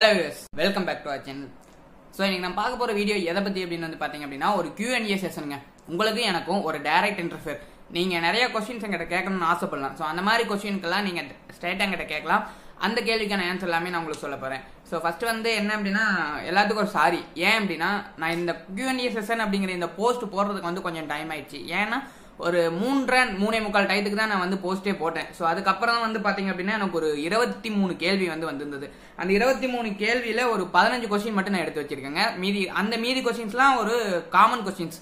welcome back to our channel so இன்னைக்கு நம்ம பார்க்க போற வீடியோ எதை பத்தி அப்படின்னு வந்து பாத்தீங்க அப்படின்னா ஒரு Q&A செஷனுங்க உங்களுக்கு எனக்கும் ஒரு டைரக்ட் இன்டர்ஃபியர் நீங்க நிறைய கொஸ்டின்ஸ் எங்கிட்ட கேட்கணும்னு ஆசைப்படலாம் ஸோ அந்த மாதிரி கொஸ்டின்க்கெல்லாம் நீங்க ஸ்ட்ரைட்டாக எங்கிட்ட கேட்கலாம் அந்த கேள்விக்கான ஆன்சர் எல்லாமே நான் உங்களுக்கு சொல்ல போறேன் ஸோ ஃபர்ஸ்ட் வந்து என்ன அப்படின்னா எல்லாத்துக்கும் ஒரு சாரி ஏன் அப்படின்னா நான் இந்த Q&A செஷன் அப்படிங்கிற இந்த போஸ்ட் போடுறதுக்கு வந்து கொஞ்சம் டைம் ஆயிடுச்சு ஏன்னா ஒரு மூன்றரை மூணே முக்கால் டயத்துக்கு தான் நான் வந்து போஸ்டே போட்டேன் ஸோ அதுக்கப்புறம் வந்து பாத்தீங்க அப்படின்னா எனக்கு ஒரு இருபத்தி மூணு கேள்வி வந்து வந்திருந்தது அந்த இருபத்தி மூணு கேள்வியில ஒரு பதினஞ்சு கொஸ்டின் மட்டும் நான் எடுத்து வச்சிருக்கேங்க மீதி அந்த மீதி கொஸ்டின்ஸ்லாம் ஒரு காமன் கொஸ்டின்ஸ்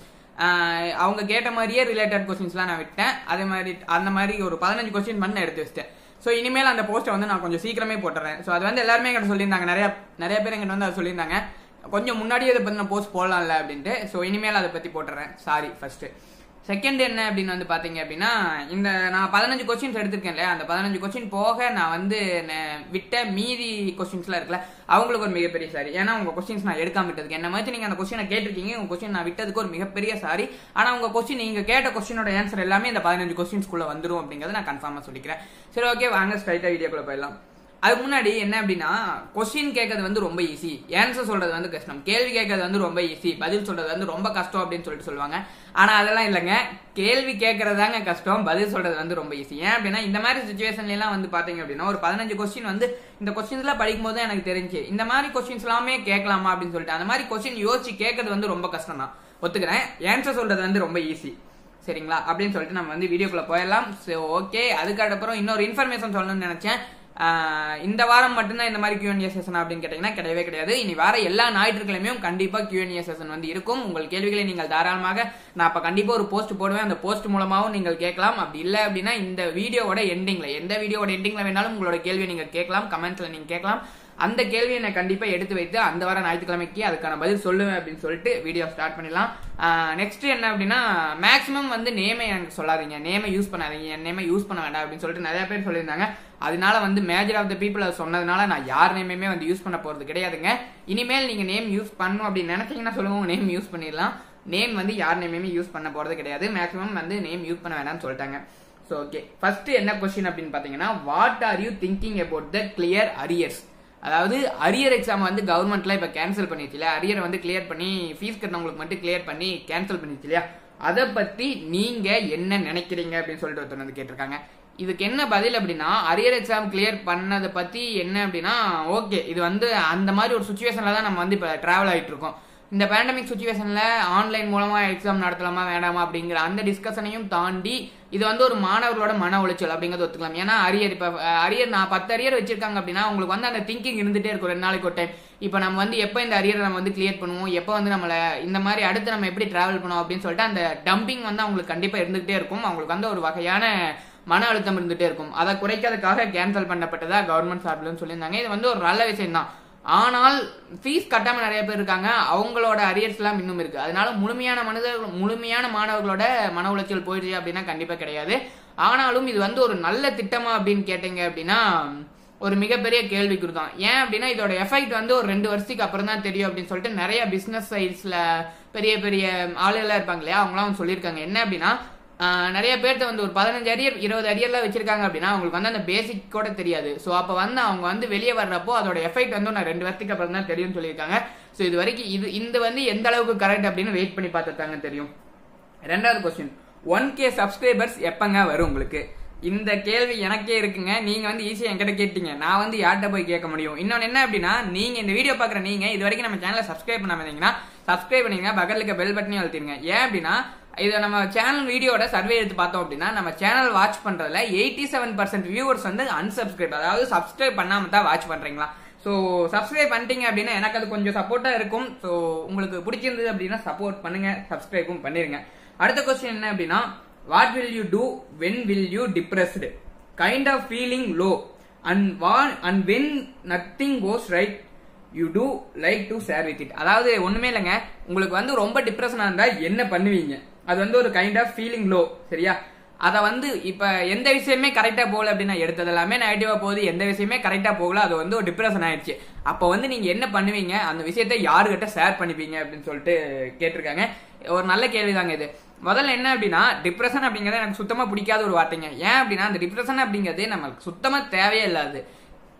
அவங்க கேட்ட மாதிரியே ரிலேட்டட் கொஸ்டின்ஸ்லாம் நான் விட்டேன் அதே மாதிரி அந்த மாதிரி ஒரு பதினஞ்சு கொஸ்டின் மட்டும் நான் எடுத்து வச்சிட்டேன் ஸோ இனிமேல் அந்த போஸ்ட்டை வந்து நான் கொஞ்சம் சீக்கிரமே போட்டுறேன் ஸோ அது வந்து எல்லாருமே எங்கிட்ட சொல்லியிருந்தாங்க நிறைய நிறைய பேர் எங்கிட்ட வந்து அதை சொல்லியிருந்தாங்க கொஞ்சம் முன்னாடியே இதை பற்றி நான் போஸ்ட் போடலாம்ல அப்படின்ட்டு ஸோ இனிமேல் அதை பற்றி போட்டுறேன் சாரி ஃபர்ஸ்ட் செகண்ட் என்ன அப்படின்னு வந்து பாத்தீங்க அப்படின்னா இந்த நான் பதினஞ்சு கொஸ்டின்ஸ் எடுத்திருக்கேன் இல்லையா அந்த பதினஞ்சு கொஸ்டின் போக நான் வந்து ந- விட்ட மீதி கொஸ்டின்ஸ்லாம் இருக்குல்ல அவங்களுக்கு ஒரு மிகப்பெரிய சாரி ஏன்னா உங்க கொஸ்டின்ஸ் நான் எடுக்காம விட்டதுக்கு என்ன மாதிரி நீங்க அந்த கொஸ்டினை கேட்டிருக்கீங்க உங்க கொஸ்டின் நான் விட்டதுக்கு ஒரு மிகப்பெரிய சாரி ஆனா உங்க கொஸ்டின் நீங்க கேட்ட கொஸ்டினோட ஆன்சர் எல்லாமே இந்த பதினஞ்சு கொஸ்டின்ஸ்குள்ள வந்துரும் அப்படிங்கறத நான் கன்ஃபார்மா சொல்லிக்கிறேன் சரி ஓகே வாங்க ஸ்ட்ரைட்டா வீடியோக்குள்ள போயிடலாம் அதுக்கு முன்னாடி என்ன அப்படின்னா கொஸ்டின் கேட்கறது வந்து ரொம்ப ஈஸி ஆன்சர் சொல்றது வந்து கஷ்டம் கேள்வி கேட்கறது வந்து ரொம்ப ஈஸி பதில் சொல்றது வந்து ரொம்ப கஷ்டம் அப்படின்னு சொல்லிட்டு சொல்லுவாங்க ஆனா அதெல்லாம் இல்லைங்க கேள்வி கேட்கறதாங்க கஷ்டம் பதில் சொல்றது வந்து ரொம்ப ஈஸி ஏன் அப்படின்னா இந்த மாதிரி சுச்சுவேஷன்ல எல்லாம் வந்து பாத்தீங்க அப்படின்னா ஒரு பதினஞ்சு கொஸ்டின் வந்து இந்த கொஸ்டின்ஸ்லாம் படிக்கும் போது எனக்கு தெரிஞ்சு இந்த மாதிரி கொஸ்டின்ஸ் எல்லாமே கேட்கலாமா அப்படின்னு சொல்லிட்டு அந்த மாதிரி கொஸ்டின் யோசிச்சு கேட்கறது வந்து ரொம்ப கஷ்டம் தான் ஒத்துக்கிறேன் ஆன்சர் சொல்றது வந்து ரொம்ப ஈஸி சரிங்களா அப்படின்னு சொல்லிட்டு நம்ம வந்து வீடியோக்குள்ள போயிடலாம் சரி ஓகே அதுக்கப்புறம் இன்னொரு இன்ஃபர்மேஷன் சொல்லணும்னு நினைச்சேன் ஆஹ் இந்த வாரம் மட்டும்தான் இந்த மாதிரி Q&A செஷன் அப்படின்னு கேட்டீங்கன்னா கிடையவே கிடையாது இனி வார எல்லா ஞாயிற்றுக்கிழமையும் கண்டிப்பா Q&A செஷன் வந்து இருக்கும் உங்கள் கேள்விகளை நீங்கள் தாராளமாக நான் அப்ப கண்டிப்பா ஒரு போஸ்ட் போடுவேன் அந்த போஸ்ட் மூலமாவும் நீங்கள் கேட்கலாம் அப்படி இல்லை அப்படின்னா இந்த வீடியோவோட எண்டிங்ல எந்த வீடியோவோட எண்டிங்ல வேணாலும் உங்களோட கேள்வியை நீங்க கேட்கலாம் கமெண்ட்ஸ்ல நீங்க கேட்கலாம் அந்த கேள்வியை நான் கண்டிப்பா எடுத்து வைத்து அந்த வார ஞாயிற்றுக்கிழமைக்கு அதுக்கான பதில் சொல்லுவேன் அப்படின்னு சொல்லிட்டு வீடியோ ஸ்டார்ட் பண்ணிடலாம் நெக்ஸ்ட் என்ன அப்படின்னா மேக்ஸிமம் வந்து நேமை எனக்கு சொல்லாதீங்க நேமை யூஸ் பண்ணாதீங்க என் நேமை யூஸ் பண்ண வேண்டாம் அப்படின்னு சொல்லிட்டு நிறைய பேர் சொல்லியிருந்தாங்க அதனால வந்து மேஜர் ஆஃப் த பீப்புள் அது சொன்னதுனால நான் யார் நேமையுமே வந்து யூஸ் பண்ண போறது கிடையாதுங்க இனிமேல் நீங்க நேம் யூஸ் பண்ணும் அப்படின்னு நினைச்சீங்கன்னா சொல்லுங்க உங்க நேம் யூஸ் பண்ணிடலாம் நேம் வந்து யார் நேமையுமே யூஸ் பண்ண போறது கிடையாது மேக்ஸிமம் வந்து நேம் யூஸ் பண்ண வேண்டாம்னு சொல்லிட்டாங்க ஸோ ஓகே ஃபர்ஸ்ட் என்ன கொஸ்டின் அப்படின்னு பாத்தீங்கன்னா what are you thinking about the clear arrears அதாவது அரியர் எக்ஸாம் வந்து கவர்மெண்ட்ல இப்ப கேன்சல் பண்ணிச்சு இல்லையா அரியரை வந்து கிளியர் பண்ணி ஃபீஸ் கட்டினவங்களுக்கு மட்டும் கிளியர் பண்ணி கேன்சல் பண்ணிச்சு இல்லையா அதை பத்தி நீங்க என்ன நினைக்கிறீங்க அப்படின்னு சொல்லிட்டு ஒருத்தர் வந்து கேட்டிருக்காங்க இதுக்கு என்ன பதில் அப்படின்னா அரியர் எக்ஸாம் கிளியர் பண்ணதை பத்தி என்ன அப்படின்னா ஓகே இது வந்து அந்த மாதிரி ஒரு சுச்சுவேஷன்ல தான் நம்ம வந்து இப்ப டிராவல் ஆயிட்டு இருக்கோம் இந்த பேண்டமிக் சுச்சுவேஷன்ல ஆன்லைன் மூலமா எக்ஸாம் நடத்தலாமா வேண்டாமா அப்படிங்கிற அந்த டிஸ்கஷனையும் தாண்டி இது வந்து ஒரு மாணவர்களோட மன உளைச்சல் அப்படிங்கறது ஒத்துக்கலாம் ஏன்னா அரியர் இப்ப அஹ், அரியர் நான் பத்து அரியர் வச்சிருக்காங்க அப்படின்னா உங்களுக்கு வந்து அந்த திங்கிங் இருந்துட்டே இருக்கும் ரெண்டு நாளைக்கு ஒரு டைம் இப்போ நம்ம வந்து எப்போ இந்த அரியரை நம்ம வந்து கிளியர் பண்ணுவோம் எப்போ வந்து நம்மள இந்த மாதிரி அடுத்து நம்ம எப்படி டிராவல் பண்ணுவோம் அப்படின்னு சொல்லிட்டு அந்த டம்பிங் வந்து அவங்களுக்கு கண்டிப்பா இருந்துகிட்டே இருக்கும் அவங்களுக்கு வந்து ஒரு வகையான மன அழுத்தம் இருந்துட்டே இருக்கும் அதை குறைக்கிறதுக்காக கேன்சல் பண்ணப்பட்டதா கவர்மெண்ட் சார்பிலும் சொல்லியிருந்தாங்க இது வந்து ஒரு நல்ல விஷயம் தான் ஆனால் ஃபீஸ் கட்டாம நிறைய பேர் இருக்காங்க அவங்களோட அரியர்ஸ் எல்லாம் இன்னும் இருக்கு அதனால முழுமையான மனிதர்கள் முழுமையான மாணவர்களோட மன உளைச்சல் போயிடுச்சு அப்படின்னா கண்டிப்பா கிடையாது ஆனாலும் இது வந்து ஒரு நல்ல திட்டமா அப்படின்னு கேட்டீங்க அப்படின்னா ஒரு மிகப்பெரிய கேள்விக்குறி தான் ஏன் அப்படின்னா இதோட எஃபெக்ட் வந்து ஒரு ரெண்டு வருஷத்துக்கு அப்புறம் தான் தெரியும் அப்படின்னு சொல்லிட்டு நிறைய பிசினஸ் சைட்ஸ்ல பெரிய பெரிய ஆளுகளா இருப்பாங்க இல்லையா அவங்களாம் வந்து சொல்லியிருக்காங்க என்ன அப்படின்னா ஆஹ் நிறைய பேர்த்த வந்து ஒரு பதினஞ்சு அரியர் இருபது அரியர்லாம் வச்சிருக்காங்க அப்படின்னா அவங்களுக்கு வந்து அந்த பேசிக் கூட தெரியாது ஸோ அப்போ வந்து அவங்க வந்து வெளியே வர்றப்போ அதோட எஃபெக்ட் வந்து நான் ரெண்டு வருஷத்துக்கு அப்புறம் தான் தெரியும்னு சொல்லியிருக்காங்க ஸோ இது வரைக்கும் இது இந்த வந்து எந்த அளவுக்கு கரெக்ட் அப்படின்னு வெயிட் பண்ணி பார்த்துட்டாங்க தெரியும் ரெண்டாவது கொஸ்டின் ஒன் கே சப்ஸ்கிரைபர்ஸ் எப்பங்க வரும் உங்களுக்கு இந்த கேள்வி எனக்கே இருக்குங்க நீங்க வந்து ஈஸியா என்கிட்ட கேட்டீங்க நான் வந்து யார்கிட்ட போய் கேட்க முடியும் இன்னொன்னு என்ன அப்படின்னா நீங்க இந்த வீடியோ பாக்குற நீங்க இது வரைக்கும் நம்ம சேனலை சப்ஸ்கிரைப் பண்ணாம இருந்தீங்கன்னா சப்ஸ்கிரைப் பண்ணிங்க பக்கத்துல இருக்க பெல் பட்டனையும் அழுத்திருங்க ஏன் அப்படின்னா இதை நம்ம சேனல் வீடியோட சர்வே எடுத்து பார்த்தோம் அப்படின்னா நம்ம சேனல் வாட்ச் பண்றதுல எயிட்டி செவன் பர்சன்ட் வியூவர்ஸ் வந்து unsubscribe அதாவது சப்ஸ்கிரைப் பண்ணாம தான் வாட்ச் பண்றீங்களா ஸோ சப்ஸ்கிரைப் பண்ணிட்டீங்க அப்படின்னா எனக்கு அது கொஞ்சம் சப்போர்ட்டா இருக்கும் ஸோ உங்களுக்கு பிடிச்சிருந்தது அப்படின்னா சப்போர்ட் பண்ணுங்க சப்ஸ்கிரைபும் பண்ணிருங்க அடுத்த கொஸ்டின் என்ன அப்படின்னா what will you do when will you depressed kind of feeling low and வா and when nothing goes right you do like to share with it அதாவது ஒண்ணுமே இல்லைங்க உங்களுக்கு வந்து ரொம்ப டிப்ரெஷனா இருந்தா என்ன பண்ணுவீங்க அது வந்து ஒரு கைண்ட் ஆஃப் ஃபீலிங் லோ சரியா அத வந்து இப்ப எந்த விஷயமே கரெக்டா போகல அப்படின்னா எடுத்தது எல்லாமே நெகட்டிவா போகுது எந்த விஷயமே கரெக்டா போகல அது வந்து ஒரு டிப்ரெஷன் ஆயிடுச்சு அப்ப வந்து நீங்க என்ன பண்ணுவீங்க அந்த விஷயத்த யாருகிட்ட ஷேர் பண்ணிப்பீங்க அப்படின்னு சொல்லிட்டு கேட்டிருக்காங்க ஒரு நல்ல கேள்விதாங்க இது முதல்ல என்ன அப்படின்னா டிப்ரெஷன் அப்படிங்கறது எனக்கு சுத்தமா பிடிக்காத ஒரு வார்த்தைங்க ஏன் அப்படின்னா அந்த டிப்ரெஷன் அப்படிங்கிறது நமக்கு சுத்தமா தேவையே இல்லாது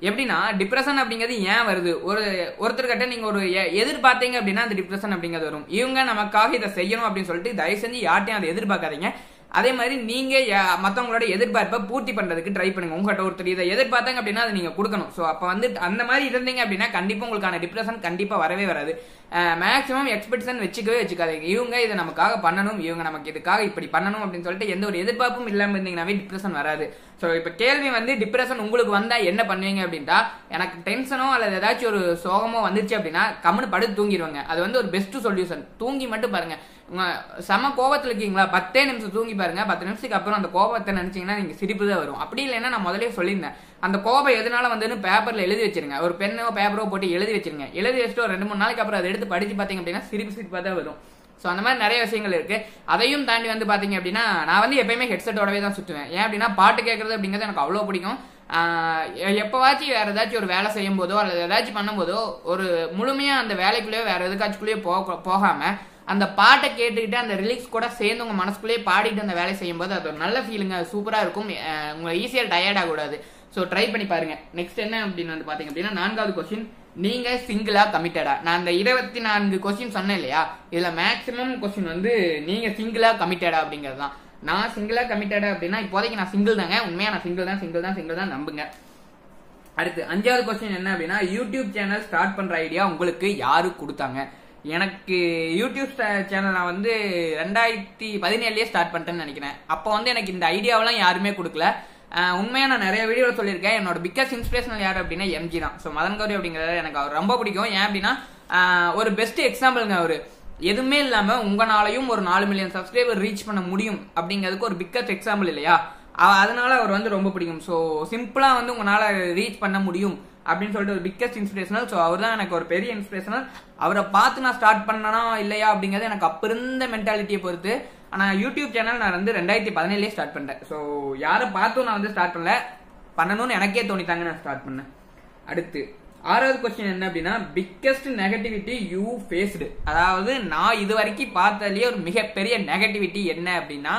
எப்படின்னா டிப்ரெஷன் அப்படிங்கிறது ஏன் வருது ஒரு ஒருத்தர்கிட்ட நீங்க ஒரு எ- எதிர்பார்த்தீங்க அப்படின்னா அந்த டிப்ரெஷன் அப்படிங்கிறது வரும் இவங்க நமக்காக இதை செய்யணும் அப்படின்னு சொல்லிட்டு தயவு செஞ்சு யார்ட்டையும் அதை எதிர்பார்க்காதீங்க அதே மாதிரி நீங்க ய- மத்தவங்களோட எதிர்பார்ப்பை பூர்த்தி பண்றதுக்கு ட்ரை பண்ணுங்க உங்ககிட்ட ஒருத்தர் இதை எதிர்பார்த்தாங்க அப்படின்னா அதை நீங்க கொடுக்கணும் ஸோ அப்போ வந்து அந்த மாதிரி இருந்தீங்க அப்படின்னா கண்டிப்பா உங்களுக்கான டிப்ரெஷன் கண்டிப்பா வரவே வராது மேக்ஸிமம் எக்ஸ்பெக்டேஷன் வச்சுக்கவே வச்சுக்காதீங்க இவங்க இதை நமக்காக பண்ணணும் இவங்க நமக்கு இதுக்காக இப்படி பண்ணணும் அப்படின்னு சொல்லிட்டு எந்த ஒரு எதிர்பார்ப்பும் இல்லாம இருந்தீங்கன்னாவே டிப்ரெஷன் வராது ஸோ இப்போ கேள்வி வந்து டிப்ரெஷன் உங்களுக்கு வந்தா என்ன பண்ணுவீங்க அப்படின்ட்டா எனக்கு டென்ஷனோ அல்லது ஏதாச்சும் ஒரு சோகமோ வந்துச்சு அப்படின்னா கம்முன்னு படுத்து தூங்கிடுவாங்க அது வந்து ஒரு பெஸ்ட் சொல்யூஷன் தூங்கி மட்டும் பாருங்க உங்க செம கோபத்துல இருக்கீங்களா பத்தே நிமிஷம் தூங்கி பாருங்க பத்து நிமிஷத்துக்கு அப்புறம் அந்த கோபத்தை நினைச்சீங்கன்னா நீங்க சிரிப்பு தான் வரும் அப்படி இல்லைன்னா நான் முதலே சொல்லியிருந்தேன் அந்த கோபம் எதனால வந்துன்னு பேப்பர்ல எழுதி வச்சிருங்க ஒரு பெண்ணோ பேப்பரோ போட்டு எழுதி வச்சிருங்க எழுதி வச்சுட்டு ஒரு ரெண்டு மூணு நாளைக்கு அப்புறம் அதை எடுத்து படிச்சு பாத்தீங்க அப்படின்னா சிரிப்பு சிரிப்பா தான் வரும் ஸோ அந்த மாதிரி நிறைய விஷயங்கள் இருக்கு அதையும் தாண்டி வந்து பாத்தீங்க அப்படின்னா நான் வந்து எப்பயுமே ஹெட்செட்டோடவே தான் சுற்றுவேன் ஏன் அப்படின்னா பாட்டு கேட்கறது அப்படிங்கிறது எனக்கு அவ்வளோ பிடிக்கும் ஆஹ் எ- எப்பவாச்சும் வேற ஏதாச்சும் ஒரு வேலை செய்யும் போதோ அல்லது ஏதாச்சும் பண்ணும்போதோ ஒரு முழுமையா அந்த வேலைக்குள்ளேயோ வேற எதுக்காச்சுக்குள்ளேயோ போக போகாம அந்த பாட்டை கேட்டுக்கிட்டு அந்த ரிலீக்ஸ் கூட சேர்ந்து உங்க மனசுக்குள்ளேயே பாடிட்டு அந்த வேலை செய்யும்போது அது ஒரு நல்ல ஃபீலிங் அது சூப்பரா இருக்கும் அஹ் உங்களை ஈஸியாக டயர்ட் ஆகக்கூடாது ஸோ ட்ரை பண்ணி பாருங்க நெக்ஸ்ட் என்ன அப்படின்னு வந்து பாத்தீங்க அப்படின்னா நான்காவது கொஸ்டின் நீங்க சிங்கிளா கமிட்டடா நான் அந்த இருபத்தி நான்கு கொஸ்டின் சொன்னேன் இல்லையா இதுல மேக்ஸிமம் கொஸ்டின் வந்து நீங்க சிங்கிளா கமிட்டடா அப்படிங்கிறது தான் நான் சிங்கிளா கமிட்டடா அப்படின்னா இப்போதைக்கு நான் சிங்கிள் தாங்க உண்மையா நான் சிங்கிள் தான் சிங்கிள் தான் சிங்கிள் தான் நம்புங்க அடுத்து அஞ்சாவது கொஸ்டின் என்ன அப்படின்னா யூடியூப் சேனல் ஸ்டார்ட் பண்ற ஐடியா உங்களுக்கு யாரு கொடுத்தாங்க எனக்கு யூடியூப் சேனல் நான் வந்து ரெண்டாயிரத்தி பதினேழுலயே ஸ்டார்ட் பண்ணிட்டேன்னு நினைக்கிறேன் அப்போ வந்து எனக்கு இந்த ஐடியாவெல்லாம் யாருமே கொடுக்கல ஆஹ் உண்மையா நான் நிறைய வீடியோவில் சொல்லியிருக்கேன் என்னோட பிக்கஸ்ட் இன்ஸ்பிரேஷனல் யார் அப்படின்னா எம்ஜி தான் ஸோ மதன் கௌரி அப்படிங்கிறது எனக்கு அவர் ரொம்ப பிடிக்கும் ஏன் அப்படின்னா ஆஹ் ஒரு பெஸ்ட் எக்ஸாம்பிளுங்க அவரு எதுவுமே இல்லாம உங்களாலையும் ஒரு நாலு மில்லியன் சப்ஸ்கிரைபர் ரீச் பண்ண முடியும் அப்படிங்கிறதுக்கு ஒரு பிக்கஸ்ட் எக்ஸாம்பிள் இல்லையா அ- அதனால அவர் வந்து ரொம்ப பிடிக்கும் ஸோ சிம்பிளா வந்து உங்களால ரீச் பண்ண முடியும் அப்படின்னு சொல்லிட்டு ஒரு பிக்கஸ்ட் இன்ஸ்பிரேஷனல் ஸோ அவர் தான் எனக்கு ஒரு பெரிய இன்ஸ்பிரேஷனல் அவரை பார்த்து நான் ஸ்டார்ட் பண்ணனா இல்லையா அப்படிங்கிறது எனக்கு அப்ப இருந்த மென்டாலிட்டியை பொறுத்து ஆனா யூடியூப் சேனல் நான் வந்து ரெண்டாயிரத்தி பதினேழுலேயே ஸ்டார்ட் பண்ணிட்டேன் ஸோ யாரை பார்த்தும் நான் வந்து ஸ்டார்ட் பண்ணல பண்ணணும்னு எனக்கே தோணித்தாங்க நான் ஸ்டார்ட் பண்ணேன் அடுத்து ஆறாவது கொஸ்டின் என்ன அப்படின்னா பிக்கஸ்ட் நெகட்டிவிட்டி யூ ஃபேஸ்டு அதாவது நான் இது வரைக்கும் பார்த்ததுலயே ஒரு மிகப்பெரிய நெகட்டிவிட்டி என்ன அப்படின்னா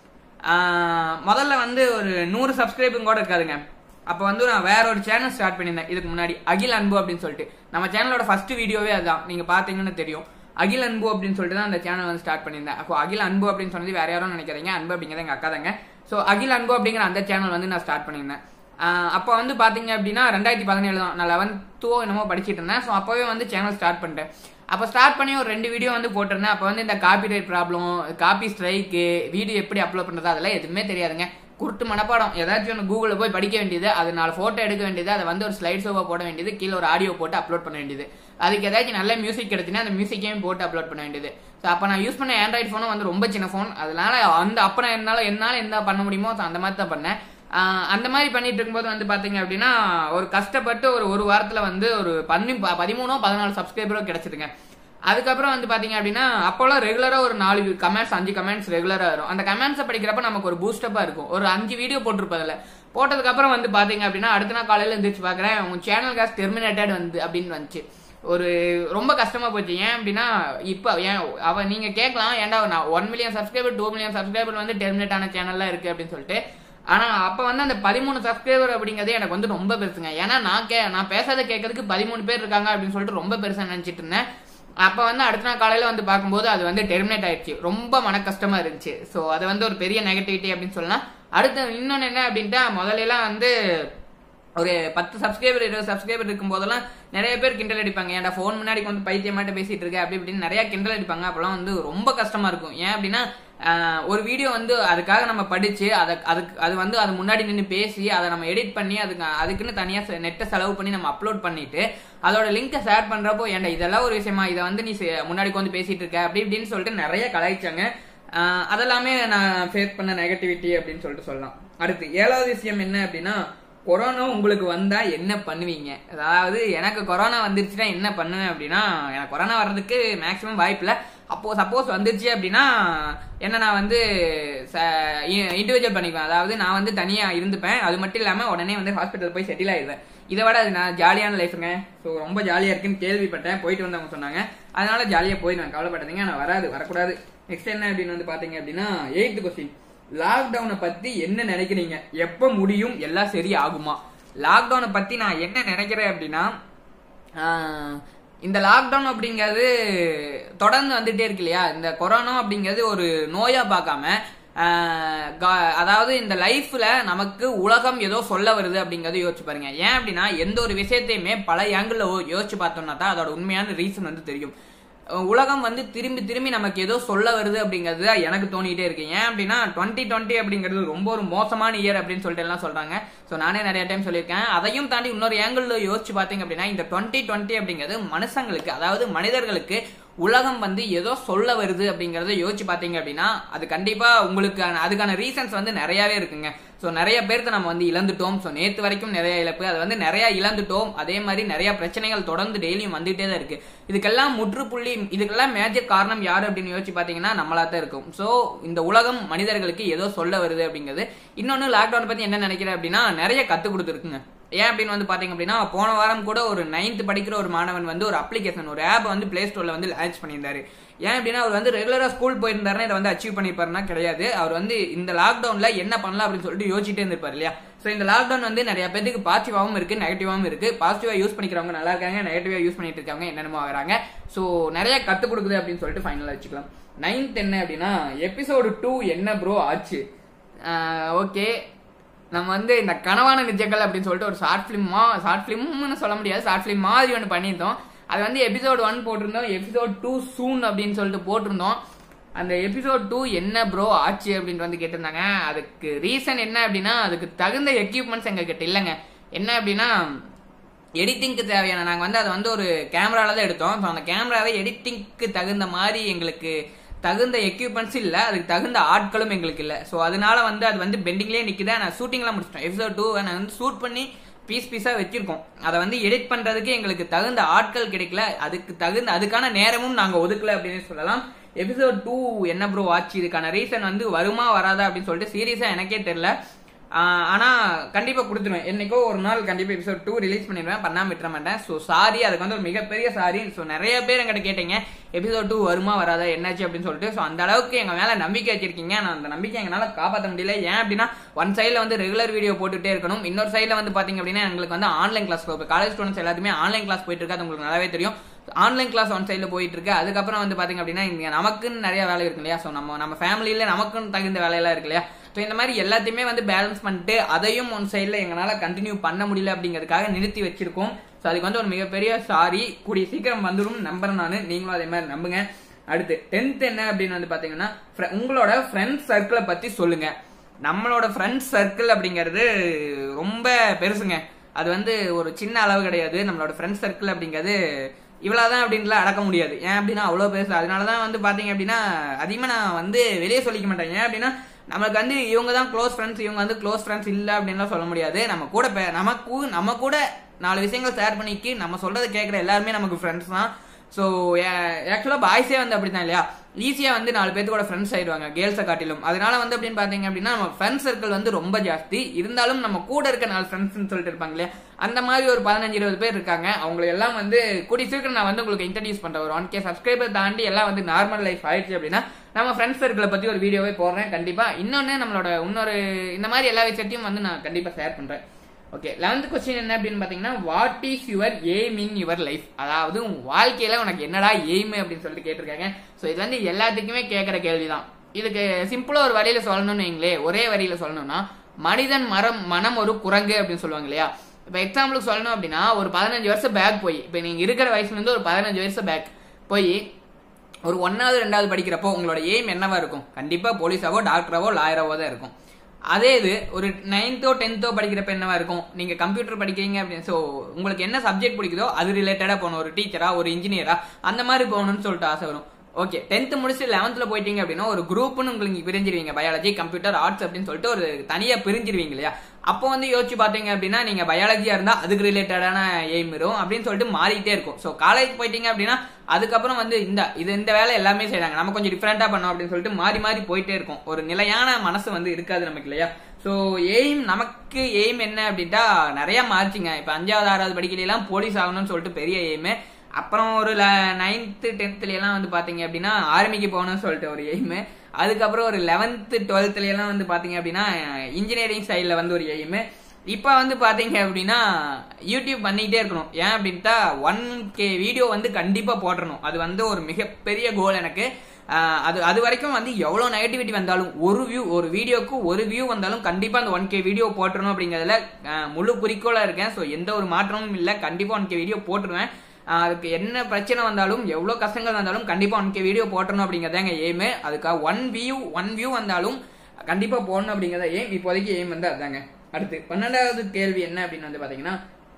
ஆஹ், முதல்ல வந்து ஒரு நூறு சப்ஸ்கிரைபும் கூட இருக்காதுங்க அப்போ வந்து நான் வேற ஒரு சேனல் ஸ்டார்ட் பண்ணியிருந்தேன் இதுக்கு முன்னாடி அகில் அன்பு அப்படின்னு சொல்லிட்டு நம்ம சேனலோட ஃபர்ஸ்ட் வீடியோவே அதுதான் நீங்க பாத்தீங்கன்னு தெரியும் அகில் அன்பு அப்படின்னு சொல்லிட்டு தான் அந்த சேனல் வந்து ஸ்டார்ட் பண்ணியிருந்தேன் அப்போ அகில் அன்பு அப்படின்னு சொன்னது வேற யாரும் நினைக்காதீங்க அன்பு அப்படிங்கிறது எங்க அக்கா தாங்க ஸோ அகில் அன்பு அப்படிங்கிற அந்த சேனல் வந்து நான் ஸ்டார்ட் பண்ணியிருந்தேன் ஆஹ் அப்போ வந்து பாத்தீங்க அப்படின்னா ரெண்டாயிரத்தி பதினேழு தான் நான் லெவன்த்தோ என்னமோ படிச்சிட்டு இருந்தேன் ஸோ அப்போவே வந்து சேனல் ஸ்டார்ட் பண்ணிட்டேன் அப்போ ஸ்டார்ட் பண்ணி ஒரு ரெண்டு வீடியோ வந்து போட்டிருந்தேன் அப்போ வந்து இந்த copy right problem copy strike video எப்படி அப்லோட் பண்ணுறது அதெல்லாம் எதுவுமே தெரியாதுங்க குருட்டு மனப்பாடம் ஏதாச்சும் ஒன்று கூகுளில் போய் படிக்க வேண்டியது அது நாலு ஃபோட்டோ எடுக்க வேண்டியது அதை வந்து ஒரு ஸ்லைட் ஷோவாக போட வேண்டியது கீழே ஒரு ஆடியோ போட்டு அப்லோட் பண்ண வேண்டியது அதுக்கு ஏதாச்சும் நல்ல மியூசிக் கிடைச்சுன்னா அந்த மியூசிக்கையும் போட்டு அப்லோட் பண்ண வேண்டியது ஸோ அப்போ நான் யூஸ் பண்ண ஆண்ட்ராய்ட் ஃபோனும் வந்து ரொம்ப சின்ன ஃபோன் அதனால அந்த அப்போ நான் என்னால் என்னால் என்ன பண்ண முடியுமோ so அந்த மாதிரி தான் பண்ணேன் ஆஹ் அந்த மாதிரி பண்ணிட்டு இருக்கும்போது வந்து பாத்தீங்க அப்படின்னா ஒரு கஷ்டப்பட்டு ஒரு ஒரு வாரத்துல வந்து ஒரு பன்னி ப- பதிமூணோ பதினாலு சப்ஸ்கிரைபரோ கிடைச்சிதுங்க அதுக்கப்புறம் வந்து பாத்தீங்க அப்படின்னா அப்போலாம் ரெகுலரா ஒரு நாலு கமெண்ட்ஸ் அஞ்சு கமெண்ட்ஸ் ரெகுலரா வரும் அந்த கமெண்ட்ஸை படிக்கிறப்ப நமக்கு ஒரு பூஸ்டப்பா இருக்கும் ஒரு அஞ்சு வீடியோ போட்டிருப்பதில்ல போட்டதுக்கு அப்புறம் வந்து பாத்தீங்க அப்படின்னா அடுத்த நாள் காலையில எந்திரிச்சு பாக்குறேன் உங்க சேனல் காசு டெர்மினேட்டட் வந்து அப்படின்னு வந்துச்சு ஒரு ரொம்ப கஷ்டமா போச்சு ஏன் அப்படின்னா இப்போ ஏன் அவ நீங்க கேட்கலாம் ஏன்டா நான் one million subscriber two million subscriber வந்து டெர்மினேட் ஆன சேனல்லாம் இருக்கு அப்படின்னு சொல்லிட்டு ஆனா அப்ப வந்து அந்த பதிமூணு சப்ஸ்கிரைபர் அப்படிங்கறதே எனக்கு வந்து ரொம்ப பெருசுங்க ஏன்னா நான் கே நான் பேசாத கேட்கறதுக்கு பதிமூணு பேர் இருக்காங்க அப்படின்னு சொல்லிட்டு ரொம்ப பெருசா நினைச்சிட்டு இருந்தேன் அப்ப வந்து அடுத்த நாள் காலையில வந்து பார்க்கும்போது அது வந்து டெர்மினேட் ஆயிடுச்சு ரொம்ப மன கஷ்டமா இருந்துச்சு சோ அது வந்து ஒரு பெரிய நெகட்டிவிட்டி அப்படின்னு சொல்லலாம் அடுத்து இன்னொன்னு என்ன அப்படின்ட்டா முதல்ல எல்லாம் வந்து ஒரு பத்து சப்ஸ்கிரைபர் இருபது சப்ஸ்கிரைபர் இருக்கும் போதெல்லாம் நிறைய பேர் கிண்டல் அடிப்பாங்க ஏன்டா ஃபோன் முன்னாடி வந்து பைத்தியமாட்ட பேசிட்டு இருக்க அப்படி இப்படின்னு நிறைய கிண்டல் அடிப்பாங்க அப்பெல்லாம் வந்து ரொம்ப கஷ்டமா இருக்கும் ஏன் அப்படின்னா ஆஹ், ஒரு வீடியோ வந்து அதுக்காக நம்ம படிச்சு அதை அதுக்கு அது வந்து அது முன்னாடி நின்று பேசி அதை நம்ம எடிட் பண்ணி அதுக்கு அதுக்குன்னு தனியா நெட்டை செலவு பண்ணி நம்ம அப்லோட் பண்ணிட்டு அதோட லிங்கை ஷேர் பண்றப்போ ஏன்டா இதெல்லாம் ஒரு விஷயமா இதை வந்து நீ செ- முன்னாடி வந்து பேசிட்டு இருக்க அப்படி இப்படின்னு சொல்லிட்டு நிறைய கலாய்ச்சாங்க ஆஹ் அதெல்லாமே நான் ஃபேஸ் பண்ண நெகட்டிவிட்டி அப்படின்னு சொல்லிட்டு சொல்லலாம் அடுத்து ஏழாவது விஷயம் என்ன அப்படின்னா கொரோனா உங்களுக்கு வந்தா என்ன பண்ணுவீங்க அதாவது எனக்கு கொரோனா வந்துருச்சுன்னா என்ன பண்ணுவேன் அப்படின்னா எனக்கு கொரோனா வர்றதுக்கு மேக்ஸிமம் வாய்ப்பு இல்லை அப்போ சப்போஸ் வந்துருச்சு அப்படின்னா என்ன நான் வந்து இண்டிவிஜுவல் பண்ணிக்குவேன் அதாவது நான் வந்து தனியா இருந்துப்பேன் அது மட்டும் இல்லாம உடனே வந்து ஹாஸ்பிட்டல் போய் செட்டில் ஆயிடுவேன் இதை விட அது நான் ஜாலியான லைஃபுங்க ஸோ ரொம்ப ஜாலியா இருக்குன்னு கேள்விப்பட்டேன் போயிட்டு வந்தவங்க சொன்னாங்க அதனால ஜாலியா போயிடுவேன் கவலைப்படாதீங்க நான் வராது வரக்கூடாது நெக்ஸ்ட் என்ன அப்படின்னு வந்து பாத்தீங்க அப்படின்னா எயித்து கொஸ்டின் லாக்டவுனை பத்தி என்ன நினைக்கிறீங்க எப்ப முடியும் எல்லாம் சரி ஆகுமா லாக்டவுனை பத்தி நான் என்ன நினைக்கிறேன் அப்படின்னா ஆஹ், இந்த லாக்டவுன் அப்படிங்கிறது தொடர்ந்து வந்துட்டே இருக்கு இல்லையா இந்த கொரோனா அப்படிங்கிறது ஒரு நோயா பார்க்காம ஆஹ், கா- அதாவது இந்த லைஃப்ல நமக்கு உலகம் ஏதோ சொல்ல வருது அப்படிங்கறத யோசிச்சு பாருங்க ஏன் அப்படின்னா எந்த ஒரு விஷயத்தையுமே பல ஏங்கிள் யோசிச்சு பார்த்தோம்னா தான் அதோட உண்மையான ரீசன் வந்து தெரியும் அஹ் உலகம் வந்து திரும்பி திரும்பி நமக்கு ஏதோ சொல்ல வருது அப்படிங்கிறது தான் எனக்கு தோணிட்டே இருக்கு ஏன் அப்படின்னா டுவெண்ட்டி டுவெண்ட்டி அப்படிங்கிறது ரொம்ப ஒரு மோசமான இயர் அப்படின்னு சொல்லிட்டு எல்லாம் சொல்றாங்க ஸோ நானே நிறைய டைம் சொல்லியிருக்கேன் அதையும் தாண்டி இன்னொரு ஏங்கிள் யோசிச்சு பார்த்தீங்க அப்படின்னா இந்த டுவெண்ட்டி டுவெண்ட்டி அப்படிங்கிறது மனுஷங்களுக்கு அதாவது மனிதர்களுக்கு உலகம் வந்து ஏதோ சொல்ல வருது அப்படிங்கறத யோசிச்சு பார்த்தீங்க அப்படின்னா அது கண்டிப்பா உங்களுக்கு அதுக்கான ரீசன்ஸ் வந்து நிறையவே இருக்குங்க ஸோ நிறைய பேர்த்த நம்ம வந்து இழந்துட்டோம் ஸோ நேற்று வரைக்கும் நிறைய இழப்பு அது வந்து நிறைய இழந்துட்டோம் அதே மாதிரி நிறைய பிரச்சனைகள் தொடர்ந்து டெய்லியும் வந்துட்டே தான் இருக்கு இதுக்கெல்லாம் முற்றுப்புள்ளி இதுக்கெல்லாம் மேஜர் காரணம் யாரு அப்படின்னு யோசிச்சு பார்த்தீங்கன்னா நம்மளா தான் இருக்கும் ஸோ இந்த உலகம் மனிதர்களுக்கு ஏதோ சொல்ல வருது அப்படிங்கிறது இன்னொன்று லாக்டவுன் பத்தி என்ன நினைக்கிறேன் அப்படின்னா நிறைய கற்றுக் கொடுத்துருக்குங்க ஏன் அப்படின்னு வந்து பாத்தீங்க அப்படின்னா போன வாரம் கூட ஒரு நைன்த் படிக்கிற ஒரு மாணவன் வந்து ஒரு அப்ளிகேஷன் ஒரு ஆப் வந்து பிளே ஸ்டோர்ல வந்து லான்ச் பண்ணியிருந்தாரு ஏன் அப்படின்னா அவர் வந்து ரெகுலரா ஸ்கூல் போயிருந்தாருன்னா இதை வந்து அச்சீவ் பண்ணிருப்பாருன்னா கிடையாது அவர் வந்து இந்த லாக்டவுன்ல என்ன பண்ணலாம் அப்படின்னு சொல்லிட்டு யோசிச்சுட்டே இருந்திருப்பாரு இல்லையா ஸோ இந்த லாக்டவுன் வந்து நிறைய பேருக்கு பாசிட்டிவாகவும் இருக்கு நெகட்டிவாகவும் இருக்கு பாசிட்டிவா யூஸ் பண்ணிக்கிறவங்க நல்லா இருக்காங்க நெகட்டிவா யூஸ் பண்ணிட்டு இருக்காங்க என்னென்னமோ ஆகுறாங்க ஸோ நிறைய கற்றுக் கொடுக்குது அப்படின்னு சொல்லிட்டு ஃபைனலாக வச்சுக்கலாம் நைன்த் என்ன அப்படின்னா எபிசோடு டூ என்ன ப்ரோ ஆச்சு ஓகே நம்ம வந்து இந்த கனவான நிஜங்கள் அப்படின்னு சொல்லிட்டு ஒரு ஷார்ட் ஃபிலிமா ஷார்ட் ஃபிலிம்னு சொல்ல முடியாது ஷார்ட் ஃபிலிம் மாதிரி ஒன்று பண்ணியிருந்தோம் அது வந்து எபிசோட் ஒன் போட்டிருந்தோம் எபிசோட் டூ சூன் அப்படின்னு சொல்லிட்டு போட்டிருந்தோம் அந்த எபிசோட் டூ என்ன ப்ரோ ஆச்சு அப்படின்னு வந்து கேட்டிருந்தாங்க அதுக்கு ரீசன் என்ன அப்படின்னா அதுக்கு தகுந்த எக்யூப்மெண்ட்ஸ் எங்க கிட்ட இல்லைங்க என்ன அப்படின்னா எடிட்டிங்க்கு தேவையான நாங்கள் வந்து அதை வந்து ஒரு கேமரால தான் எடுத்தோம் ஸோ அந்த கேமராவை எடிட்டிங்க்கு தகுந்த மாதிரி எங்களுக்கு தகுந்த எக்யூப்மெண்ட்ஸ் இல்லை அதுக்கு தகுந்த ஆட்களும் எங்களுக்கு இல்லை ஸோ அதனால வந்து அது வந்து பெண்டிங்லேயே நிற்குது நான் ஷூட்டிங்லாம் முடிச்சிட்டோம் எபிசோட் டூ நான் வந்து ஷூட் பண்ணி பீஸ் பீஸாக வச்சிருக்கோம் அதை வந்து எடிட் பண்ணுறதுக்கு எங்களுக்கு தகுந்த ஆட்கள் கிடைக்கல அதுக்கு தகுந்த அதுக்கான நேரமும் நாங்கள் ஒதுக்கல அப்படின்னு சொல்லலாம் எபிசோட் டூ என்ன ப்ரோ ஆச்சு இதுக்கான ரீசன் வந்து வருமா வராதா அப்படின்னு சொல்லிட்டு சீரியஸாக எனக்கே தெரியல ஆஹ் ஆனா கண்டிப்பா கொடுத்துருவேன் என்னைக்கோ ஒரு நாள் கண்டிப்பா எபிசோட் டூ ரிலீஸ் பண்ணிடுவேன் பண்ணாம விட்டுற மாட்டேன் ஸோ சாரி அதுக்கு வந்து ஒரு மிகப்பெரிய சாரி ஸோ நிறைய பேர் எங்கிட்ட கேட்டீங்க எபிசோட் டூ வருமா வராதா என்னாச்சு அப்படின்னு சொல்லிட்டு ஸோ அந்த அளவுக்கு எங்க மேல நம்பிக்கை வச்சிருக்கீங்க நான் அந்த நம்பிக்கை எங்களால காப்பாற்ற முடியல ஏன் அப்படின்னா ஒன் சைடில் வந்து ரெகுலர் வீடியோ போட்டுட்டே இருக்கணும் இன்னொரு சைடில் வந்து பாத்தீங்க அப்படின்னா எங்களுக்கு வந்து ஆன்லைன் கிளாஸ் காலேஜ் ஸ்டூடெண்ட்ஸ் எல்லாத்துமே ஆன்லைன் கிளாஸ் போயிட்டு இருக்கு அது உங்களுக்கு நல்லாவே தெரியும் ஆன்லைன் கிளாஸ் ஒன் சைடில் போயிட்டு இருக்கு அதுக்கப்புறம் வந்து பாத்தீங்க அப்படின்னா இங்க நமக்குன்னு நிறைய வேலை இருக்கு இல்லையா ஸோ நம்ம நம்ம ஃபேமிலியில நமக்குன்னு தகுந்த வேலையெல்லாம் இருக்கு இல்லையா ஸோ இந்த மாதிரி எல்லாத்தையுமே வந்து பேலன்ஸ் பண்ணிட்டு அதையும் ஒன் சைடில் எங்களால் கண்டினியூ பண்ண முடியல அப்படிங்கிறதுக்காக நிறுத்தி வச்சிருக்கோம் ஸோ அதுக்கு வந்து ஒரு மிகப்பெரிய சாரி கூடிய சீக்கிரம் வந்துடும் நம்புறேன் நான் நீங்களும் அதே மாதிரி நம்புங்க அடுத்து டென்த் என்ன அப்படின்னு வந்து பாத்தீங்கன்னா fr- உங்களோட ஃப்ரெண்ட்ஸ் சர்க்கிளை பத்தி சொல்லுங்க நம்மளோட ஃப்ரெண்ட்ஸ் சர்க்கிள் அப்படிங்கிறது ரொம்ப பெருசுங்க அது வந்து ஒரு சின்ன அளவு கிடையாது நம்மளோட ஃப்ரெண்ட்ஸ் சர்க்கிள் அப்படிங்கிறது இவ்வளவுதான் அப்படின்லாம் அடக்க முடியாது ஏன் அப்படின்னா அவ்வளோ பெருசு அதனால தான் வந்து பாத்தீங்க அப்படின்னா அதிகமாக நான் வந்து வெளியே சொல்லிக்க மாட்டேன் ஏன் அப்படின்னா நமக்கு வந்து இவங்க தான் க்ளோஸ் ஃப்ரெண்ட்ஸ் இவங்க வந்து க்ளோஸ் ஃப்ரெண்ட்ஸ் இல்லை அப்படின்லாம் சொல்ல முடியாது நம்ம கூட பே- நமக்கு நம்ம கூட நாலு விஷயங்கள் ஷேர் பண்ணிக்கி நம்ம சொல்றதை கேட்குற எல்லாருமே நமக்கு ஃப்ரெண்ட்ஸ் தான் ஸோ ஆக்சுவலாக பாய்ஸே வந்து அப்படிதான் இல்லையா ஈஸியாக வந்து நாலு பேர்த்து கூட ஃப்ரெண்ட்ஸ் ஆயிடுவாங்க கேர்ள்ஸை காட்டிலும் அதனால வந்து அப்படின்னு பார்த்தீங்க அப்படின்னா நம்ம ஃப்ரெண்ட்ஸ் சர்க்கிள் வந்து ரொம்ப ஜாஸ்தி இருந்தாலும் நம்ம கூட இருக்க நாலு ஃப்ரெண்ட்ஸ்னு சொல்லிட்டு இருப்பாங்க இல்லையா அந்த மாதிரி ஒரு பதினஞ்சு இருபது பேர் இருக்காங்க அவங்களை எல்லாம் வந்து கூடி சீக்கிரம் நான் வந்து உங்களுக்கு இன்ட்ரடியூஸ் பண்ணுறேன் ஒரு ஒன் கே சப்ஸ்கிரைபர் தாண்டி எல்லாம் வந்து நார்மல் லைஃப் ஆயிடுச்சு அப்படின்னா நம்ம ஃப்ரெண்ட்ஸ் சர்க்கிளை பற்றி ஒரு வீடியோவே போடுறேன் கண்டிப்பாக இன்னொன்று நம்மளோட இன்னொரு இந்த மாதிரி எல்லா விஷயத்தையும் வந்து நான் கண்டிப்பாக ஷேர் பண்ணுறேன் ஓகே லெவன்த் கொஸ்டின் என்ன அப்படின்னு பாத்தீங்கன்னா what is your aim in your life அதாவது உன் வாழ்க்கையில உனக்கு என்னடா எய்ம் அப்படின்னு சொல்லிட்டு கேட்டிருக்காங்க ஸோ இது வந்து எல்லாத்துக்குமே கேட்குற கேள்விதான் இதுக்கு சிம்பிளா ஒரு வழியில சொல்லணும்னு வைங்களே ஒரே வரியில சொல்லணும்னா மனிதன் மரம் மனம் ஒரு குரங்கு அப்படின்னு சொல்லுவாங்க இல்லையா இப்போ எக்ஸாம்பிளுக்கு சொல்லணும் அப்படின்னா ஒரு பதினஞ்சு வருஷம் பேக் போய் இப்போ நீங்க இருக்கிற வயசுல இருந்து ஒரு பதினஞ்சு வருஷம் பேக் போய் ஒரு ஒன்னாவது ரெண்டாவது படிக்கிறப்போ உங்களோட எய்ம் என்னவா இருக்கும் கண்டிப்பா போலீஸாவோ டாக்டராவோ லாயராவோ தான் இருக்கும் அதே இது ஒரு நைன்த்தோ டென்த்தோ படிக்கிறப்ப என்னவா இருக்கும் நீங்க கம்ப்யூட்டர் படிக்கிறீங்க அப்படின்னு ஸோ உங்களுக்கு என்ன சப்ஜெக்ட் பிடிக்குதோ அது ரிலேட்டடா போகணும் ஒரு டீச்சரா ஒரு இன்ஜினியரா அந்த மாதிரி போகணும்னு சொல்லிட்டு ஆசை வரும் ஓகே டென்த் முடிச்சு லெவன்த்ல போயிட்டீங்க அப்படின்னா ஒரு குரூப்னு உங்களுக்கு பிரிஞ்சிருவீங்க பயாலஜி கம்ப்யூட்டர் ஆர்ட்ஸ் அப்படின்னு சொல்லிட்டு ஒரு தனியா பிரிஞ்சிருவீங்க இல்லையா அப்போ வந்து யோசிச்சு பார்த்தீங்க அப்படின்னா நீங்க பயாலஜியா இருந்தா அதுக்கு ரிலேட்டடான எய்ம் வரும் அப்படின்னு சொல்லிட்டு மாறிட்டே இருக்கும் ஸோ காலேஜ் போயிட்டீங்க அப்படின்னா அதுக்கப்புறம் வந்து இந்த இது இந்த வேலை எல்லாமே செய்றாங்க நம்ம கொஞ்சம் டிஃப்ரெண்டா பண்ணோம் அப்படின்னு சொல்லிட்டு மாறி மாறி போயிட்டே இருக்கும் ஒரு நிலையான மனசு வந்து இருக்காது நமக்கு இல்லையா ஸோ எய்ம் நமக்கு எய்ம் என்ன அப்படின்ட்டா நிறைய மாறிச்சுங்க இப்போ அஞ்சாவது ஆறாவது படிக்கலாம் போலீஸ் ஆகணும்னு சொல்லிட்டு பெரிய எய்மு அப்புறம் ஒரு நைன்த்து டென்த்ல எல்லாம் வந்து பாத்தீங்க அப்படின்னா ஆர்மிக்கு போகணும்னு சொல்லிட்டு ஒரு எய்மு அதுக்கப்புறம் ஒரு லெவன்த்து டுவெல்த்ல எல்லாம் வந்து பாத்தீங்க அப்படின்னா இன்ஜினியரிங் சைடில் வந்து ஒரு எய்மு இப்போ வந்து பாத்தீங்க அப்படின்னா யூடியூப் பண்ணிக்கிட்டே இருக்கணும் ஏன் அப்படின்ட்டா ஒன் கே வீடியோ வந்து கண்டிப்பா போடணும் அது வந்து ஒரு மிகப்பெரிய கோல் எனக்கு ஆஹ் அது அது வரைக்கும் வந்து எவ்வளோ நெகட்டிவிட்டி வந்தாலும் ஒரு வியூ ஒரு வீடியோக்கு ஒரு வியூ வந்தாலும் கண்டிப்பா அந்த ஒன் கே வீடியோ போட்டுறணும் அப்படிங்கிறதுல ஆஹ் முழு குறிக்கோளா இருக்கேன் ஸோ எந்த ஒரு மாற்றமும் இல்லை கண்டிப்பா ஒன் கே வீடியோ போட்டுருவேன் ஆஹ் அதுக்கு என்ன பிரச்சனை வந்தாலும் எவ்வளோ கஷ்டங்கள் வந்தாலும் கண்டிப்பா ஒன் கே வீடியோ போட்டணும் அப்படிங்கிறதாங்க எய்மு அதுக்காக ஒன் வியூ ஒன் வியூ வந்தாலும் கண்டிப்பா போடணும் அப்படிங்கிறத எய்ம் இப்போதைக்கு எய்ம் வந்து அதாங்க அடுத்து பன்னெண்டாவது கேள்வி என்ன அப்படின்னு வந்து பாத்தீங்கன்னா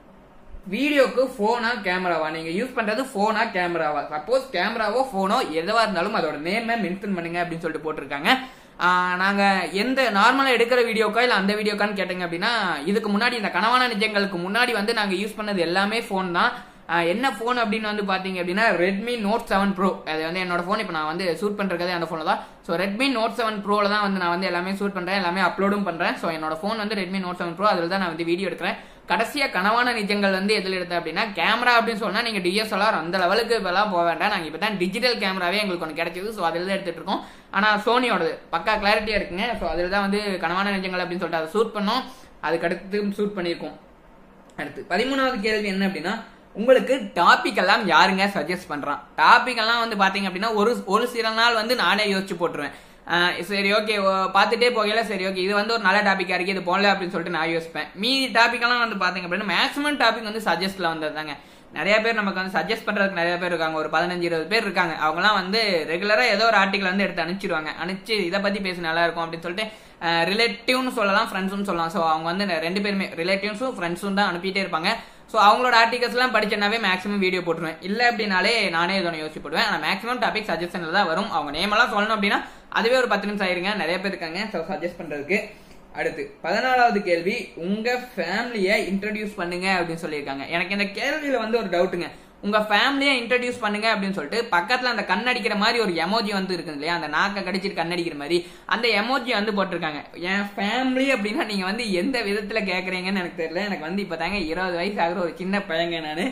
வீடியோக்கு போனா கேமராவா நீங்க யூஸ் பண்றது போனா கேமராவா சப்போஸ் கேமராவோ போனோ எதுவா இருந்தாலும் அதோட நேமை மென்ஷன் பண்ணுங்க அப்படின்னு சொல்லிட்டு போட்டிருக்காங்க ஆஹ் நாங்க எந்த நார்மலா எடுக்கிற வீடியோக்கா இல்ல அந்த வீடியோக்கான்னு கேட்டீங்க அப்படின்னா இதுக்கு முன்னாடி இந்த கனவான நிஜங்களுக்கு முன்னாடி வந்து நாங்க யூஸ் பண்ணது எல்லாமே போன் தான் ஆஹ் என்ன ஃபோன் அப்படின்னு வந்து பாத்தீங்க அப்படின்னா ரெட்மி நோட் செவன் ப்ரோ அது வந்து என்னோட ஃபோன் இப்போ நான் வந்து ஷூட் பண்றதே அந்த ஃபோனில் தான் ஸோ ரெட்மி நோட் செவன் ப்ரோல தான் வந்து நான் வந்து எல்லாமே ஷூட் பண்றேன் எல்லாமே அப்லோடும் பண்றேன் ஸோ என்னோட ஃபோன் வந்து ரெட்மி நோட் செவன் ப்ரோ அதில் தான் நான் வந்து வீடியோ எடுக்கிறேன் கடைசியா கனவான நிஜங்கள் வந்து எதில் எடுத்தேன் அப்படின்னா கேமரா அப்படின்னு சொன்னா நீங்க டிஎஸ்எல்ஆர் அந்த லெவலுக்கு இப்பெல்லாம் போக வேண்டாம் நாங்க இப்போ தான் டிஜிட்டல் கேமராவே எங்களுக்கு ஒன்று கிடைச்சது ஸோ அதில் தான் எடுத்துட்டு இருக்கோம் ஆனா சோனியோடது பக்கா கிளாரிட்டியா இருக்குங்க ஸோ அதில் தான் வந்து கனவான நிஜங்கள் அப்படின்னு சொல்லிட்டு அதை ஷூட் பண்ணோம் அதுக்கு அடுத்து ஷூட் பண்ணியிருக்கோம் அடுத்து பதிமூணாவது கேள்வி என்ன அப்படின்னா உங்களுக்கு டாபிக் எல்லாம் யாருங்க சஜஸ்ட் பண்றான் டாபிக் எல்லாம் வந்து பாத்தீங்க அப்படின்னா ஒரு ஒரு சில நாள் வந்து நானே யோசிச்சு போட்டுருவேன் ஆஹ் சரி ஓகே பார்த்துட்டே போகல சரி ஓகே இது வந்து ஒரு நல்ல டாபிக்கா இருக்கு இது போடல அப்படின்னு சொல்லிட்டு நான் யோசிப்பேன் மீதி டாபிக் எல்லாம் வந்து பாத்தீங்க அப்படின்னா மேக்ஸிமம் டாபிக் வந்து சஜஸ்ட்ல வந்ததுதாங்க நிறைய பேர் நமக்கு வந்து சஜஸ்ட் பண்றதுக்கு நிறைய பேர் இருக்காங்க ஒரு பதினஞ்சு இருபது பேர் இருக்காங்க அவங்கலாம் வந்து ரெகுலரா ஏதோ ஒரு ஆர்டிகல் வந்து எடுத்து அனுப்பிச்சிருவாங்க அனுப்பிச்சு இதை பத்தி பேச நல்லா இருக்கும் அப்படின்னு சொல்லிட்டு ரிலேட்டிவ்னு சொல்லலாம் ஃப்ரெண்ட்ஸும் சொல்லலாம் ஸோ அவங்க வந்து ரெண்டு பேருமே ரிலேட்டிவ்ஸும் ஃப்ரெண்ட்ஸும் தான் அனுப்பிட்டே இருப்பாங்க ஸோ அவங்களோட ஆர்டிகல்ஸ் எல்லாம் படிச்சேன்னாவே மேக்ஸிமம் வீடியோ போட்டுருவேன் இல்லை அப்படின்னாலே நானே இதோட யோசிச்சு போடுவேன் ஆனால் மேக்ஸிமம் டாபிக் சஜஷன்ல தான் வரும் அவங்க நேம் எல்லாம் சொல்லணும் அப்படின்னா அதுவே ஒரு பத்து நிமிஷம் ஆயிருங்க நிறைய பேர் இருக்காங்க ஸோ சஜஸ்ட் பண்றதுக்கு அடுத்து பதினாலாவது கேள்வி உங்க ஃபேமிலியை இன்ட்ரடியூஸ் பண்ணுங்க அப்படின்னு சொல்லியிருக்காங்க எனக்கு இந்த கேள்வியில வந்து ஒரு டவுட்டுங்க உங்க ஃபேமிலியை இன்ட்ரடியூஸ் பண்ணுங்க அப்படின்னு சொல்லிட்டு பக்கத்துல அந்த கண்ணடிக்கிற மாதிரி ஒரு எமோஜி வந்து இருக்குது இல்லையா அந்த நாக்க கடிச்சிட்டு கண்ணடிக்கிற மாதிரி அந்த எமோஜி வந்து போட்டிருக்காங்க என் ஃபேமிலி அப்படின்னா நீங்க வந்து எந்த விதத்துல கேக்குறீங்கன்னு எனக்கு தெரியல எனக்கு வந்து இப்பதாங்க இருபது வயசு ஆகுற ஒரு சின்ன பையங்க நானு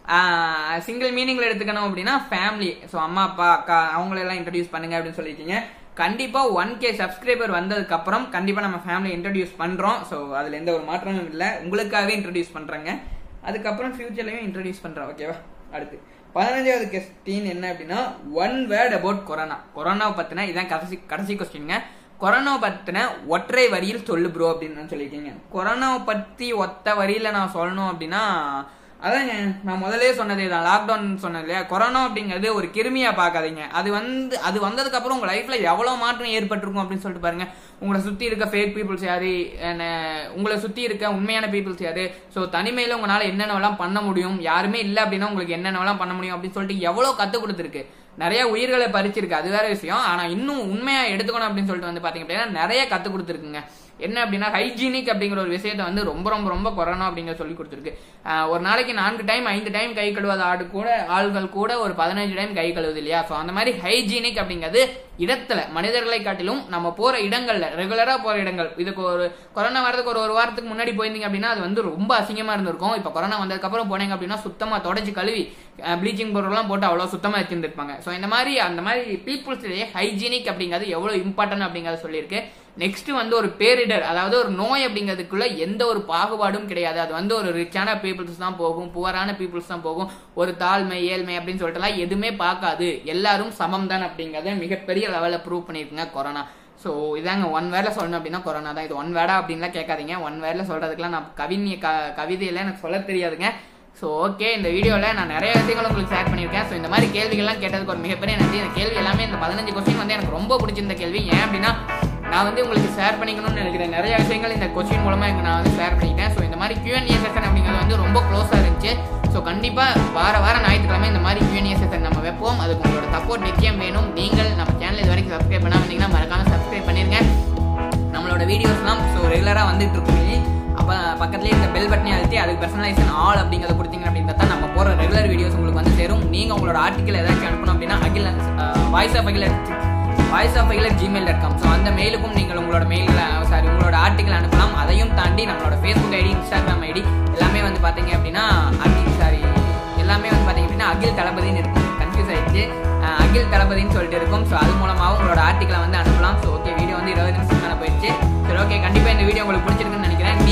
சிங்கிள் மீனிங்ல எடுத்துக்கணும் அப்படின்னா ஃபேமிலி ஸோ அம்மா அப்பா அக்கா அவங்களெல்லாம் இன்ட்ரடியூஸ் பண்ணுங்க அப்படின்னு சொல்லியிருக்கீங்க கண்டிப்பா ஒன் கே சப்ஸ்கிரைபர் வந்ததுக்கு அப்புறம் கண்டிப்பா நம்ம ஃபேமிலி இன்ட்ரடியூஸ் பண்றோம் ஸோ அதுல எந்த ஒரு மாற்றமும் இல்லை உங்களுக்காகவே இன்ட்ரடியூஸ் பண்றேங்க அதுக்கப்புறம் ஃபியூச்சர்லயும் இன்ட்ரடியூஸ் பண்றோம் ஓகேவா அடுத்து பதினஞ்சாவது கொஸ்டின் என்ன அப்படின்னா one word about corona corona பத்தின இதான் கடைசி கடைசி கொஸ்டின்ங்க கொரோனா பத்தின ஒற்றை வரியில் சொல்லு ப்ரோ அப்படின்னு சொல்லியிருக்கீங்க கொரோனாவை பத்தி ஒத்த வரியில நான் சொல்லணும் அப்படின்னா அதாங்க நான் முதலே சொன்னதே தான் லாக்டவுன் சொன்னது இல்லையா கொரோனா அப்படிங்கிறது ஒரு கிருமியா பார்க்காதீங்க அது வந்து அது வந்ததுக்கு அப்புறம் உங்க லைஃப்ல எவ்வளவு மாற்றம் ஏற்பட்டிருக்கும் அப்படின்னு சொல்லிட்டு பாருங்க உங்களை சுத்தி இருக்க ஃபேக் பீப்புள்ஸ் யாரு உங்களை சுத்தி இருக்க உண்மையான பீப்புள்ஸ் யாரு ஸோ தனிமையில உங்களால என்னென்னவெல்லாம் பண்ண முடியும் யாருமே இல்லை அப்படின்னா உங்களுக்கு என்னென்னவெல்லாம் பண்ண முடியும் அப்படின்னு சொல்லிட்டு எவ்வளவு கத்து கொடுத்துருக்கு நிறைய உயிர்களை பறிச்சிருக்கு அது வேற விஷயம் ஆனா இன்னும் உண்மையா எடுத்துக்கணும் அப்படின்னு சொல்லிட்டு வந்து பாத்தீங்க அப்படின்னா நிறைய கத்து கொடுத்துருக்குங்க என்ன அப்படின்னா ஹைஜீனிக் அப்படிங்கிற ஒரு விஷயத்த வந்து ரொம்ப ரொம்ப ரொம்ப கொரோனா அப்படிங்கிற சொல்லி கொடுத்துருக்கு ஒரு நாளைக்கு நான்கு டைம் ஐந்து டைம் கை கழுவாத ஆடு கூட ஆள்கள் கூட ஒரு பதினஞ்சு டைம் கை கழுவுது இல்லையா ஸோ அந்த மாதிரி ஹைஜீனிக் அப்படிங்கிறது இடத்துல மனிதர்களை காட்டிலும் நம்ம போற இடங்கள்ல ரெகுலரா போற இடங்கள் இதுக்கு ஒரு கொரோனா வரதுக்கு ஒரு ஒரு வாரத்துக்கு முன்னாடி போயிருந்தீங்க அப்படின்னா அது வந்து ரொம்ப அசிங்கமா இருந்திருக்கும் இப்போ கொரோனா வந்ததுக்கு அப்புறம் போனீங்க அப்படின்னா சுத்தமா தொடச்சி கழுவி ப்ளீச்சிங் பவுடர்லாம் போட்டு அவ்வளோ சுத்தமாக வச்சிருந்துருப்பாங்க ஸோ இந்த மாதிரி அந்த மாதிரி பீப்புள்ஸ்லேயே ஹைஜீனிக் அப்படிங்கிறது எவ்வளோ இம்பார்ட்டன்ட் அப்படிங்கிறத சொல்லியிருக்கு நெக்ஸ்ட் வந்து ஒரு பேரிடர் அதாவது ஒரு நோய் அப்படிங்கிறதுக்குள்ள எந்த ஒரு பாகுபாடும் கிடையாது அது வந்து ஒரு ரிச்சான பீப்புள்ஸ் தான் போகும் புவரான பீப்புள்ஸ் தான் போகும் ஒரு தாழ்மை ஏழ்மை அப்படின்னு சொல்லிட்டுலாம் எதுவுமே பார்க்காது எல்லாரும் சமம் தான் அப்படிங்கறத மிகப்பெரிய லெவலில் ப்ரூவ் பண்ணியிருக்குங்க கொரோனா ஸோ இதாங்க ஒன் வேர்டில் சொல்லணும் அப்படின்னா கொரோனா தான் இது ஒன் வேர்டா அப்படின்லாம் கேட்காதீங்க ஒன் வேர்டில் சொல்றதுக்குலாம் நான் கவிஞ க கவிதையெல்லாம் எனக்கு சொல்ல தெரியாதுங்க ஸோ ஓகே இந்த வீடியோவில் நான் நிறைய விஷயங்கள் உங்களுக்கு ஷேர் பண்ணியிருக்கேன் ஸோ இந்த மாதிரி கேள்விகள்லாம் கேட்டதுக்கு ஒரு மிகப்பெரிய நன்றி இந்த கேள்வி எல்லாமே இந்த பதினஞ்சு கொஸ்டின் வந்து எனக்கு ரொம்ப பிடிச்சிருந்த கேள்வி ஏன் அப்படின்னா நான் வந்து உங்களுக்கு ஷேர் பண்ணிக்கணும்னு நினைக்கிறேன் நிறைய விஷயங்கள் இந்த கொஸ்டின் மூலமா எனக்கு நான் வந்து ஷேர் பண்ணிக்கிட்டேன் ஸோ இந்த மாதிரி கியூஎன்ஏ செஷன் அப்படிங்கிறது வந்து ரொம்ப க்ளோஸாக இருந்துச்சு ஸோ கண்டிப்பாக வார வாரம் ஞாயிற்றுக்கிழமை இந்த மாதிரி கியூஎன்ஏ செஷன் நம்ம வைப்போம் அதுக்கு உங்களோட சப்போர்ட் நிச்சயம் வேணும் நீங்கள் நம்ம சேனல் இது வரைக்கும் சப்ஸ்கிரைப் பண்ணாமல் இருந்தீங்கன்னா மறக்காம சப்ஸ்கிரைப் பண்ணிருங்க நம்மளோட வீடியோஸ்லாம் ஸோ ரெகுலராக வந்துட்டு இருக்கும் அப்போ பக்கத்துலேயே இந்த பெல் பட்டனை அழுத்தி அதுக்கு பர்சனலைசேஷன் ஆல் அப்படிங்கிறத கொடுத்தீங்க அப்படின்னா தான் நம்ம போகிற ரெகுலர் வீடியோஸ் உங்களுக்கு வந்து சேரும் நீங்கள் உங்களோட ஆர்டிக்கல் ஏதாச்சும் அனுப்பணும் அப்படின்னா Akil voice of Akil voice of Akil Gmail dot com so அந்த மெயிலுக்கும் நீங்கள் உங்களோட மெயிலில் சாரி உங்களோட ஆர்டிக்கல் அனுப்பலாம் அதையும் தாண்டி நம்மளோட ஃபேஸ்புக் ஐடி இன்ஸ்டாகிராம் ஐடி எல்லாமே வந்து பார்த்தீங்க அப்படின்னா அகில் சாரி எல்லாமே வந்து பார்த்தீங்க அப்படின்னா அகில் தளபதினு இருக்கும் கன்ஃபியூஸ் ஆயிடுச்சு அகில் தளபதினு சொல்லிட்டு இருக்கும் ஸோ அது மூலமாகவும் உங்களோட ஆர்டிக்கலை வந்து அனுப்பலாம் ஸோ ஓகே வீடியோ வந்து இருபது நிமிஷம் மேலே போயிடுச்சு சரி ஓகே கண்டிப்பாக இந்த வீடியோ உங்களுக்கு பிடிச்சிருக்குன்னு நினைக்கிறேன் நீ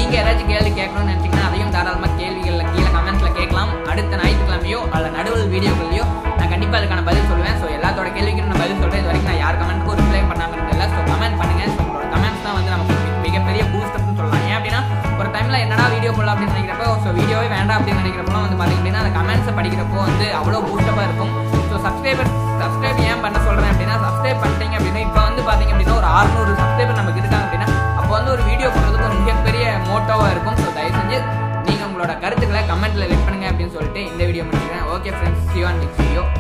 நீங்கள் ஏதாச்சும் கேள்வி கேட்கணும்னு நினச்சிங்கன்னா அதையும் தாராளமாக கேள்விகளில் கீழே கமெண்ட்ஸில் கேட்கலாம் அடுத்த ஞாயிற்றுக்கிழமையோ அல்ல நடுவில் வீடியோக்கள்லையோ நான் கண்டிப்பாக அதுக்கான பதில் சொல்லுவேன் ஸோ எல்லாத்தோட கேள்விக்கும் நான் பதில் சொல்கிறேன் இது வரைக்கும் நான் யார் கமெண்ட்டுக்கும் ரிப்ளை பண்ணாமல் இருந்ததில்ல ஸோ கமெண்ட் பண்ணுங்கள் ஸோ உங்களோட கமெண்ட்ஸ் தான் வந்து நமக்கு மி- மிகப்பெரிய பூஸ்டப்னு சொல்லலாம் ஏன் அப்படின்னா ஒரு டைமில் என்னடா வீடியோ போடலாம் அப்படின்னு நினைக்கிறப்போ ஸோ வீடியோவே வேண்டாம் அப்படின்னு நினைக்கிறப்போ வந்து பார்த்தீங்க அப்படின்னா அந்த கமெண்ட்ஸை படிக்கிறப்போ வந்து அவ்வளோ பூஸ்டப்பாக இருக்கும் ஸோ சப்ஸ்கிரைபர் சப்ஸ்கிரைப் ஏன் பண்ண சொல்கிறேன் அப்படின்னா சப்ஸ்கிரைப் பண்ணிட்டீங்க அப்படின்னா இப்போ வந்து பார்த்தீங்க அப்படின்னா ஒரு 600 சப்ஸ்கிரைபர் நமக்கு இருக்காங்க அப்படின்னா அப்போ வந்து ஒரு வீடியோ போடுறதுக்கு ஒரு மிகப்பெரிய மோட்டோவாக இருக்கும் ஸோ தயவு செஞ்சு நீங்கள் உங்களோட கருத்துக்களை கமெண்ட்டில் லெட் பண்ணுங்க அப்படின்னு சொல்லிட்டு இந்த வீடியோ முடிச்சுக்கிறேன் okay friends see you in next video